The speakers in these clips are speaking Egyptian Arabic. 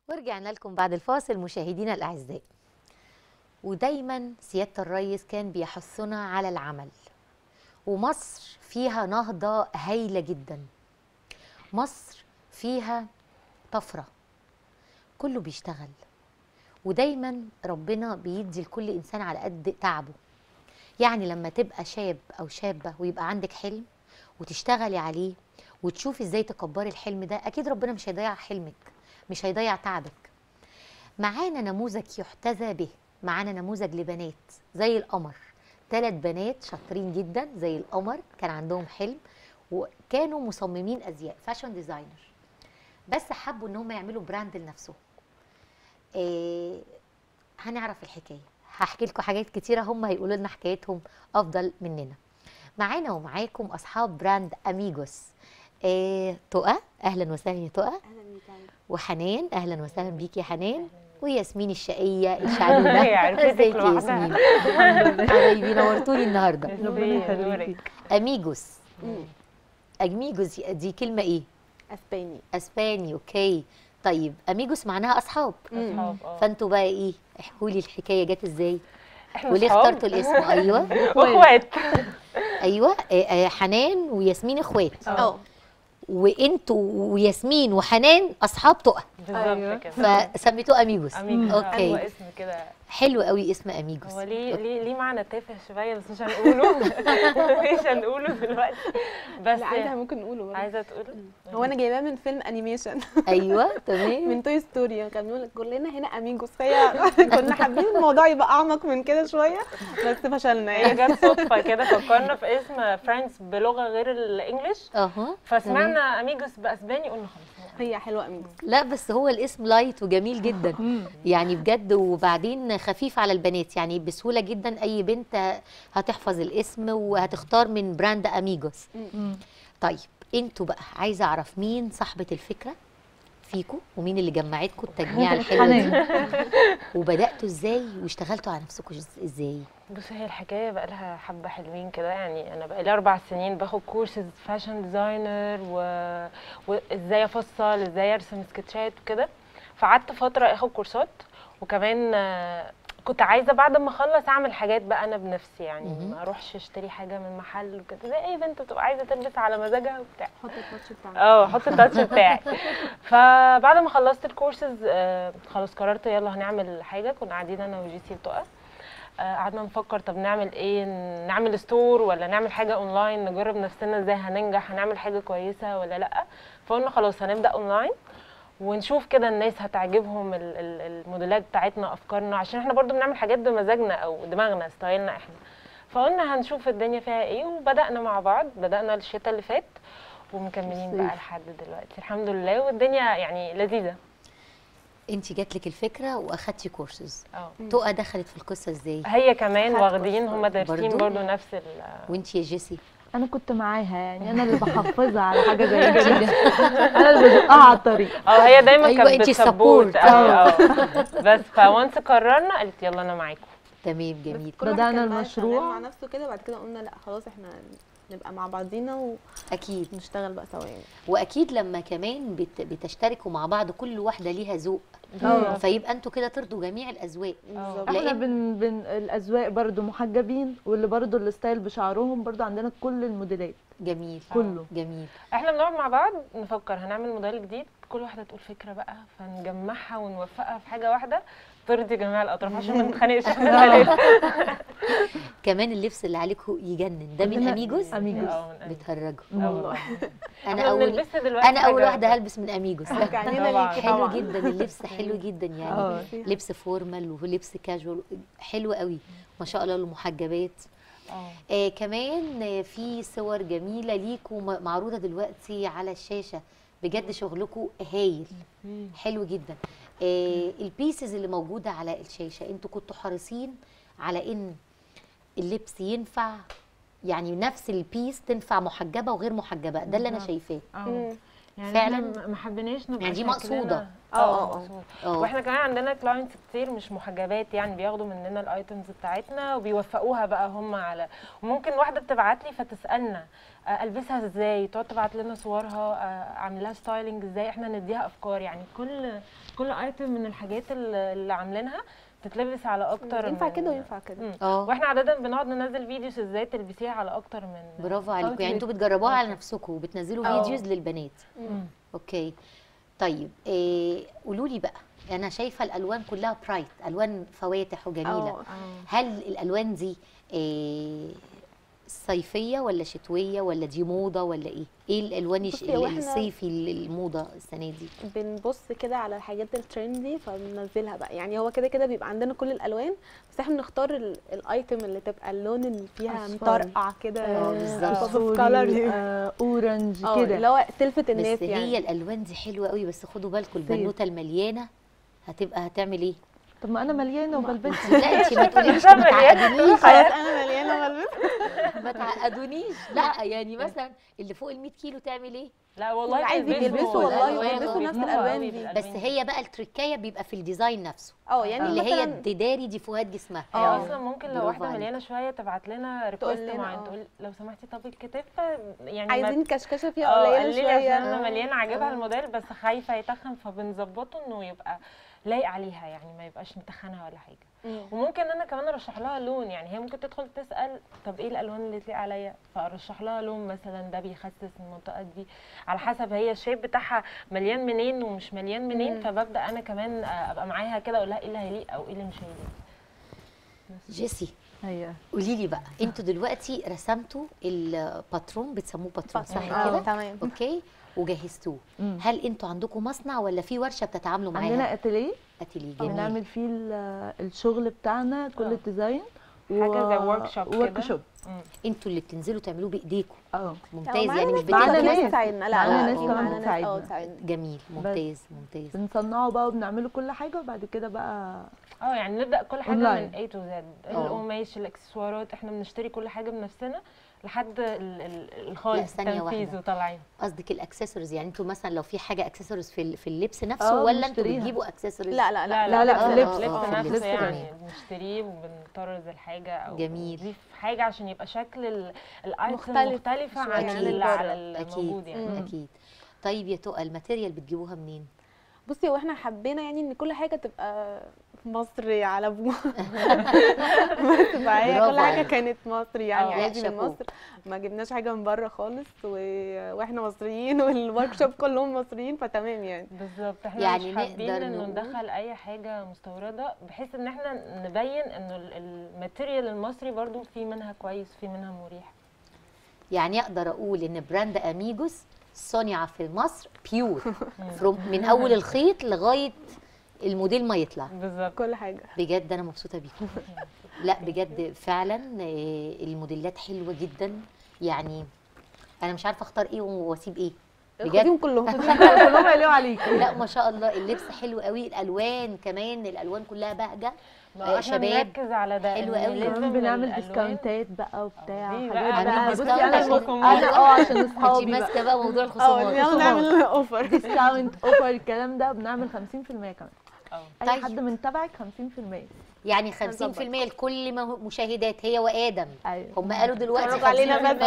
ورجعنا لكم بعد الفاصل مشاهدينا الأعزاء ودايما سيادة الرئيس كان بيحثنا على العمل ومصر فيها نهضة هايلة جدا مصر فيها طفرة كله بيشتغل ودايما ربنا بيدي لكل إنسان على قد تعبه يعني لما تبقى شاب أو شابة ويبقى عندك حلم وتشتغلي عليه وتشوفي ازاي تكبري الحلم ده اكيد ربنا مش هيضيع حلمك مش هيضيع تعبك معانا نموذج يحتذى به معانا نموذج لبنات زي القمر ثلاث بنات شاطرين جدا زي القمر كان عندهم حلم وكانوا مصممين ازياء فاشن ديزاينر بس حبوا ان هم يعملوا براند لنفسهم إيه هنعرف الحكايه هحكي لكم حاجات كتيره هم هيقولوا لنا حكايتهم افضل مننا معانا ومعاكم اصحاب براند اميجوس إيه تقى اهلا وسهلا يا تقى اهلا بيك عايزة. وحنان اهلا وسهلا بيكي يا حنان وياسمين الشقيه الشعلوله هي عرفتك ازيك يا لوحدها. ياسمين حبايبي نورتوني النهارده ربنا يخليك اميجوس مم. اميجوس دي كلمه ايه اسباني اسباني اوكي طيب اميجوس معناها اصحاب اصحاب اه فانتوا بقى ايه احكوا لي الحكايه جت ازاي احنا وليه صحاب اخترتوا الاسم ايوه واخوات ايوه آه، آه، حنان وياسمين اخوات اه وانتوا وياسمين وحنان اصحاب تقى بالظبط كده فسميتوه اميجوس اميجوس أوكي. هو اسم كده حلو قوي اسم اميجوس هو ليه ليه ليه معنى تافه شويه بس مش هنقوله مش هنقوله دلوقتي بس لا عايزه ممكن نقوله برضه. عايزه تقوله هو انا جايباه من فيلم انيميشن ايوه تمام من توي ستوري كان بيقول كلنا هنا اميجوس فهي كنا حابين الموضوع يبقى اعمق من كده شويه بس فشلنا هي يعني جت صدفه كده فكرنا في اسم فريندز بلغه غير الانجليش اها فسمعنا اميجوس باسباني قلنا خلاص هي حلوه اميجوس لا بس هو الاسم لايت وجميل جدا يعني بجد وبعدين خفيف على البنات يعني بسهوله جدا اي بنت هتحفظ الاسم وهتختار من براند اميجوس طيب انتوا بقى عايزه اعرف مين صاحبه الفكره فيكوا ومين اللي جمعتكم التجميعه الحلوه دي وبداتوا ازاي واشتغلتوا على نفسكم إز- ازاي بص هي الحكايه بقى لها حبه حلوين كده يعني انا بقى لي اربع سنين باخد كورسز فاشن ديزاينر و... وازاي افصل ازاي ارسم سكتشات وكده فقعدت فتره اخد كورسات وكمان آه، كنت عايزه بعد ما اخلص اعمل حاجات بقى انا بنفسي يعني مهم. ما اروحش اشتري حاجه من محل وكده زي اي بنت بتبقى عايزه تلبس على مزاجها وبتاع حط التاتش بتاعك اه احط التاتش بتاعي فبعد ما خلصت الكورسز آه، خلاص قررت يلا هنعمل حاجه كنا قاعدين انا وجيسي وتقى آه، قعدنا نفكر طب نعمل ايه نعمل ستور ولا نعمل حاجه اونلاين نجرب نفسنا ازاي هننجح هنعمل حاجه كويسه ولا لا فقلنا خلاص هنبدا اونلاين ونشوف كده الناس هتعجبهم ال- ال- الموديلات بتاعتنا افكارنا عشان احنا برضو بنعمل حاجات بمزاجنا او دماغنا ستايلنا احنا فقلنا هنشوف الدنيا فيها ايه وبدانا مع بعض بدانا الشتاء اللي فات ومكملين بقى الصيف. لحد دلوقتي الحمد لله والدنيا يعني لذيذه انت جات لك الفكره واخدتي كورسز اه تقى دخلت في القصه ازاي هي كمان خدت واخدين هم دارسين برضو؟ برضو نفس ال وانت يا جيسي انا كنت معاها يعني انا اللي بحفظها على حاجه زي كده انا اللي بزقها على الطريق اه هي دايما أيوة، كانت انتي بتسبورت support. قوي اه بس فونس قررنا قالت يلا انا معاكم تمام جميل كل واحد بدأنا كان بقى المشروع. شغال مع نفسه كده بعد كده قلنا لا خلاص احنا نبقى مع بعضينا اكيد ونشتغل بقى سوا يعني واكيد لما كمان بت... بتشتركوا مع بعض كل واحده ليها ذوق اه. فيبقى انتوا كده ترضوا جميع الاذواق بالظبط احنا لأن- بن بن الاذواق برضو محجبين واللي برضو الستايل بشعرهم برضو عندنا كل الموديلات جميل كله جميل احنا بنقعد مع بعض نفكر هنعمل موديل جديد كل واحده تقول فكره بقى فنجمعها ونوفقها في حاجه واحده ترضي جميع الاطراف عشان ما نتخانقش احنا الثلاثه كمان اللبس اللي عليكم يجنن ده من عندنا اميجوس أميجوس. اه من أميجوس. بتهرجوا اه والله. والله انا احنا اول بنلبسها دلوقتي انا اول حاجة واحده هلبس من اميجوس لا رجعنينا طبعاً. ليكي حلو طبعا جدا اللبس حلو جدا يعني اه. لبس فورمال ولبس كاجوال حلو قوي ما شاء الله المحجبات اه آه كمان آه، في صور جميله ليكوا م- معروضه دلوقتي على الشاشه بجد شغلكم هايل حلو جدا آه البيسز اللي موجوده على الشاشه انتوا كنتوا حريصين على ان اللبس ينفع يعني نفس البيس تنفع محجبه وغير محجبه ده اللي انا بالظبط. شايفاه اه يعني فعلاً. فعلا ما حبيناش نبقى يعني دي شكلنا- مقصودة. اه اه مظبوط. اه واحنا كمان عندنا كلاينتس كتير مش محجبات يعني بياخدوا مننا الايتمز بتاعتنا وبيوفقوها بقى هم على وممكن واحده بتبعت لي فتسالنا آه، البسها ازاي تقعد تبعت لنا صورها آه، اعمل لها ستايلنج ازاي احنا نديها افكار يعني كل كل ايتم من الحاجات اللي اللي عاملينها تتلبس على اكتر ينفع من- كده وينفع كده مم. اه واحنا عاده بنقعد ننزل فيديوز ازاي تلبسيها على اكتر من برافو عليكم يعني outfit. انتوا بتجربوها على نفسكم وبتنزلوا اه. فيديوز للبنات مم. اوكي طيب إيه قولوا لي بقى انا شايفه الالوان كلها برايت الوان فواتح وجميله اه هل الالوان دي إيه صيفيه ولا شتويه ولا دي موضه ولا ايه ايه الالوان الش- بصي، هو احنا- الصيفي الموضه السنه دي بنبص كده على الحاجات الترندي فبننزلها بقى يعني هو كده كده بيبقى عندنا كل الالوان بس احنا بنختار ال- الايتم اللي تبقى اللون اللي فيها أصفر. مطرقع كده اه، بالظبط. pop of فوسفوري، color. آه، اورنج اه اللي كده هو تلفت الناس بس يعني هي الالوان دي حلوه قوي بس خدوا بالكم البنوته المليانه هتبقى هتعمل ايه طب ما انا مليانه وبلبسها لا انت ما تقوليش إنسان ما مليان تعقدونيش خلاص انا مليانه بلبس ما تعقدونيش لا يعني مثلا اللي فوق ال 100 كيلو تعمل ايه لا والله عايز بيلبسوا بيلبسوا والله الألوان بيلبسوا نفس بيلبسوا الالوان قوي دي بالألوان بس هي بقى التركايه بيبقى في الديزاين نفسه اه يعني اللي هي مثلا تداري ديفوهات جسمها هي اه. اصلا ممكن لو برافو واحده عليك. مليانه شويه تبعت لنا تقول ريكوست لنا معين اه. تقول لو سمحتي طب الكتاف يعني ما- عايزين كشكشه فيها اه قليله قللي عشان شويه انا مليانه عاجبها اه. الموديل بس خايفه يتخن فبنظبطه انه يبقى لايق عليها يعني ما يبقاش متخنها ولا حاجه مم. وممكن انا كمان ارشح لها لون يعني هي ممكن تدخل تسال طب ايه الالوان اللي تليق عليا فارشح لها لون مثلا ده بيخسس المنطقه دي على حسب هي الشيب بتاعها مليان منين ومش مليان منين مم. فببدا انا كمان آه، ابقى معاها كده اقول لها ايه اللي هيليق او ايه اللي مش هيليق جيسي ايوه قولي لي بقى انتوا دلوقتي رسمتوا الباترون بتسموه باترون صح اه كده تمام اوكي وجهزتوه مم. هل انتوا عندكم مصنع ولا في ورشه بتتعاملوا معاها عندنا اتيليه اتيليه جميل بنعمل فيه ال- الشغل بتاعنا كل اه. الديزاين حاجة زي workshop كده. ورك شوب مم. انتوا اللي بتنزلوا تعملوه بايديكم اه ممتاز معانا يعني مش ناس معانا بتبقى ناس. تساعدنا لا معانا لا ناس في كمان معانا ناس اه بتساعدنا. تساعدنا جميل ممتاز ممتاز بنصنعه بقى وبنعمله كل حاجه وبعد كده بقى اه يعني نبدا كل حاجه أونلاين. من A to Z اه. القماش الاكسسوارات احنا بنشتري كل حاجه بنفسنا لحد ال- ال- لا، الخالص ثانية التنفيذ واحدة. وطالعين قصدك الاكسسوارز يعني انتوا مثلا لو في حاجه اكسسوارز في ال- في اللبس نفسه اه، ولا انتوا بنشتريها. بتجيبوا اكسسوارز لا لا لا لا، لا، لبس اه، لبس اه، في نفسه اللبس يعني كمان. بنشتريه وبنطرز الحاجه او جميل. نضيف حاجه عشان يبقى شكل ال- الايتم مختلف مختلفه شوية عن عن اللي اللي على بره. الموجود يعني مم. اكيد طيب يا تقى الماتيريال بتجيبوها منين بصي هو احنا حبينا يعني ان كل حاجه تبقى في مصر على ابوها بس فهي برافو كل حاجه عليك. كانت مصري يعني اه. عادي لا، من شابوه. مصر ما جبناش حاجه من بره خالص و... واحنا مصريين والورك شوب كلهم مصريين فتمام يعني بالظبط احنا يعني يعني مش حابين نقدر انه نقول- ندخل اي حاجه مستورده بحيث ان احنا نبين انه ال- الماتيريال المصري برضو في منها كويس في منها مريح يعني اقدر اقول ان براند اميجوس صنع في مصر بيور from من اول الخيط لغايه الموديل ما يطلع بالظبط كل حاجه بجد انا مبسوطه بيكم لا بجد فعلا آه، الموديلات حلوه جدا يعني انا مش عارفه اختار ايه واسيب ايه بجد خديهم كلهم كلهم هيلاقوا عليك لا ما شاء الله اللبس حلو قوي الالوان كمان الالوان كلها بهجه ما آه، احنا شباب بنركز على ده حلو إن قوي. لازم كمان بنعمل الألوان- ديسكاونتات بقى وبتاع دي حاجات بقى بقى عاملين بصي ديسكاونت انا عشان- المخ- اه عشان انت اصحابي بقى ماسكه بقى موضوع اه الخصومات نعمل نعمل اوفر ديسكاونت اوفر الكلام ده بنعمل 50% كمان اه. اي طيب. حد من تبعك 50% يعني 50% لكل مه- مشاهدات هي وادم ايوه هم قالوا دلوقتي اتفرجوا علينا 50%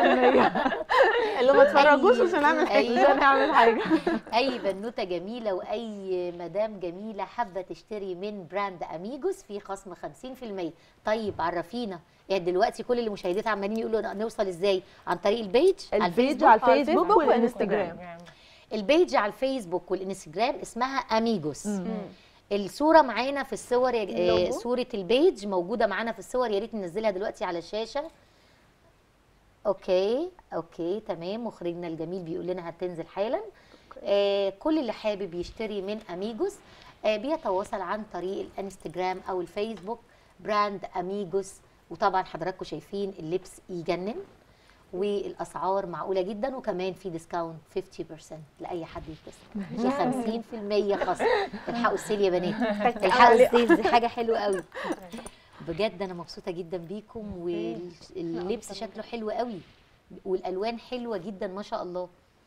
اللي ما اتفرجوش أي- مش هنعمل حاجه مش ايوه هنعمل حاجه اي بنوته جميله واي مدام جميله حابه تشتري من براند اميجوس في خصم 50% طيب عرفينا يعني دلوقتي كل اللي مشاهدات عمالين يقولوا نوصل ازاي عن طريق البيج على البيج الفيسبوك على على الفيسبوك الفيسبوك والانستجرام يعني البيج على الفيسبوك والانستجرام اسمها اميجوس مم. الصوره معانا في الصور يا- آه، اللوجو. صوره البيج موجوده معانا في الصور يا ريت ننزلها دلوقتي على الشاشه اوكي اوكي تمام مخرجنا الجميل بيقول لنا هتنزل حالا آه كل اللي حابب يشتري من اميجوس آه بيتواصل عن طريق الانستجرام او الفيسبوك براند اميجوس وطبعا حضراتكم شايفين اللبس يجنن والاسعار معقوله جدا وكمان في ديسكاونت 50% لاي حد يتصل في 50% خصم الحقوا السيل يا بنات الحقوا السيل دي حاجه حلوه قوي بجد انا مبسوطه جدا بيكم واللبس شكله حلو قوي والالوان حلوه جدا ما شاء الله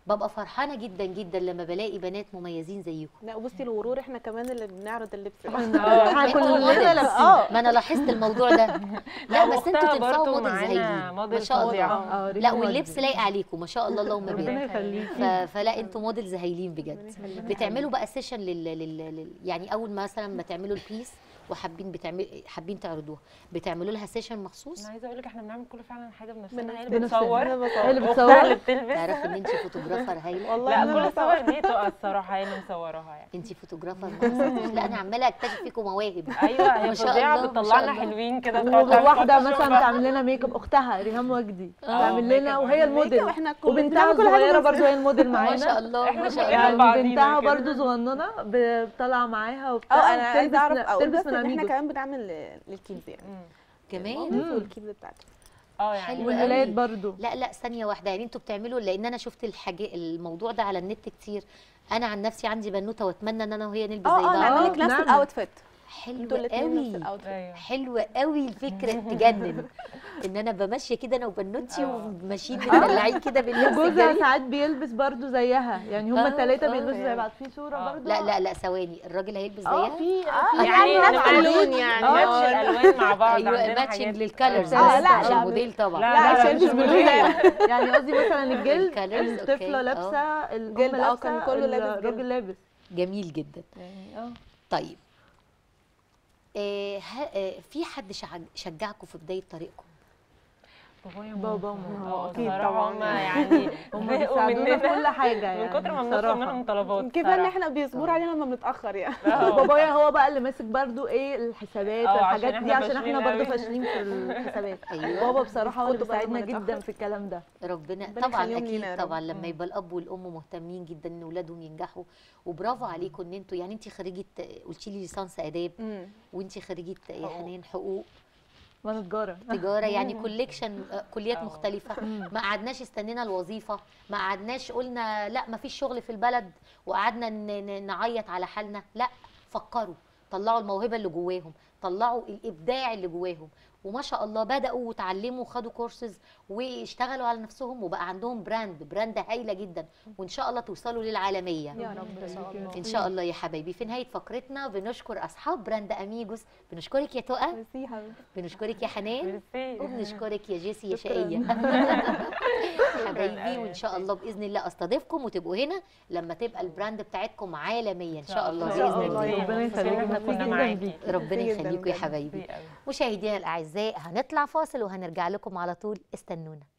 ببقى فرحانه جدا جدا لما بلاقي بنات مميزين زيكم لا بصي الغرور احنا كمان اللي بنعرض اللبس احنا انتوا كلنا موديلز. لابسين ما انا لاحظت الموضوع ده لا بس انتوا وأختها تنفعوا برضو موديلز معانا هايلين موديل ما شاء الله فظيعة. اه لا واللبس لايق عليكم ما شاء الله اللهم ربنا بارك يخليك ف... فلا انتوا موديلز هايلين بجد بتعملوا بقى سيشن لل... لل... لل... يعني اول مثلا ما تعملوا البيس وحابين بتعمل حابين تعرضوها بتعملوا لها سيشن مخصوص انا عايزه اقول لك احنا بنعمل كل فعلا حاجه بنفسنا بنفسنا. هي اللي بنفسنا. بتصور أنا بصور. هي اللي واختها بتصور اللي بتلبس تعرف ان انت فوتوغرافر هايله والله لا أنا كل بصور. الصور دي تقى الصراحه هي اللي مصوراها يعني انت فوتوغرافر ما حسيتش. لا انا عماله اكتشف فيكم مواهب ايوه ما هي شاء فظيعه الله، ما بتطلعنا شاء الله. حلوين كده بتقعد تعمل واحده فوتوشوب. مثلا تعمل لنا ميك اب اختها ريهام وجدي تعمل ميك لنا اب وهي عاملة الموديل احنا كل- وبنتها بنعمل كل حاجة الصغيره بنفسنا. برضو هي الموديل ما شاء معانا الله ما شاء كلنا الله يعني بعضينا بنتها كده. برضو صغننه ب- طالعه معاها اه وبتاع انا عايزه اعرف اقول تلبس بس من ان احنا اميجو كمان بنعمل للكيدز يعني مم. كمان مامتي والكيدز بتاعتي اه يعني حلو والولاد قوي. برضو لا لا ثانيه واحده يعني انتوا بتعملوا لان انا شفت الحاجه الموضوع ده على النت كتير انا عن نفسي عندي بنوته واتمنى ان انا وهي نلبس زي اه اه بعض نعمل آه، لك نفس نعمل. الاوتفيت حلو انتوا الاثنين نفس قوي الاوتفيت ايوه حلوة قوي الفكرة تجنن ان انا بمشي كده انا وبنوتي آه. وماشيين مدلعين كده باللبس وجوزها الجميل. ساعات بيلبس برضو زيها يعني هما آه، الثلاثه آه. بيلبسوا زي بعض في صوره آه. برضو لا لا لا ثواني الراجل هيلبس اه زيها في يعني نفس نبقى اللون ماتش- يعني. ماتش الالوان مع بعض ايوه عندنا ماتشنج حاجات. للكالرز آه، بس لا، عشان لا، الموديل طبعا لا، لا لا، عشان مش مش باللون. باللون يعني قصدي مثلا الجلد الكالرز، أوكي، الطفله آه. لابسه الام جلد، آه، لابسه كان كله لابس جلد. الراجل لابس جميل جدا يعني اه طيب آه ها- آه في حد شع- شجعكم في بداية طريقكم بابايا بابا وماما وماما. اه أكيد الصراحه طبعاً هم يعني. يعني هم زهقوا بيساعدونا في كل مننا حاجه يعني من كتر ما بنطلب بصراحة. منهم طلبات كفايه ان صراحة. احنا بيصبروا علينا لما بنتاخر يعني آه. بابايا هو بقى اللي ماسك برضو ايه الحسابات اه، والحاجات عشان دي احنا عشان فاشلين احنا برضو قوي. فاشلين في الحسابات أيوة. بابا بصراحه هو اللي خدوا بالنا بيساعدنا لما جدا نتأخر. في الكلام ده ربنا ربنا طبعا يخليهم اكيد لينا يا رب. طبعا لما يبقى الاب والام مهتمين جدا ان اولادهم ينجحوا وبرافو عليكم ان انتوا يعني انت خريجه قلتي لي ليسانس اداب وانت خريجه يا حقوق. حنان حقوق وانا تجاره تجاره يعني كوليكشن كليات اه. مختلفه ما قعدناش استنينا الوظيفه ما قعدناش قلنا لا ما فيش شغل في البلد وقعدنا ن- ن- نعيط على حالنا لا فكروا طلعوا الموهبه اللي جواهم طلعوا الابداع اللي جواهم وما شاء الله بداوا وتعلموا وخدوا كورسز واشتغلوا على نفسهم وبقى عندهم براند براند هايله جدا وان شاء الله توصلوا للعالميه يا رب ان شاء الله ان شاء الله يا حبايبي في نهايه فقرتنا بنشكر اصحاب براند اميجوس بنشكرك يا تقى ميرسي يا حبيبتي بنشكرك يا حنان ميرسي وبنشكرك يا جيسي يا شكراً. شقيه حبايبي وان شاء الله باذن الله استضيفكم وتبقوا هنا لما تبقى البراند بتاعتكم عالميه ان شاء الله إن شاء باذن الله. الله ربنا مبسوطين إن احنا يخليك. كنا جداً معاكي بيك. ربنا ميرسي جداً يخليكم يا بجد. حبايبي ميرسي قوي. مشاهدينا الاعزاء هنطلع فاصل وهنرجع لكم على طول استنونا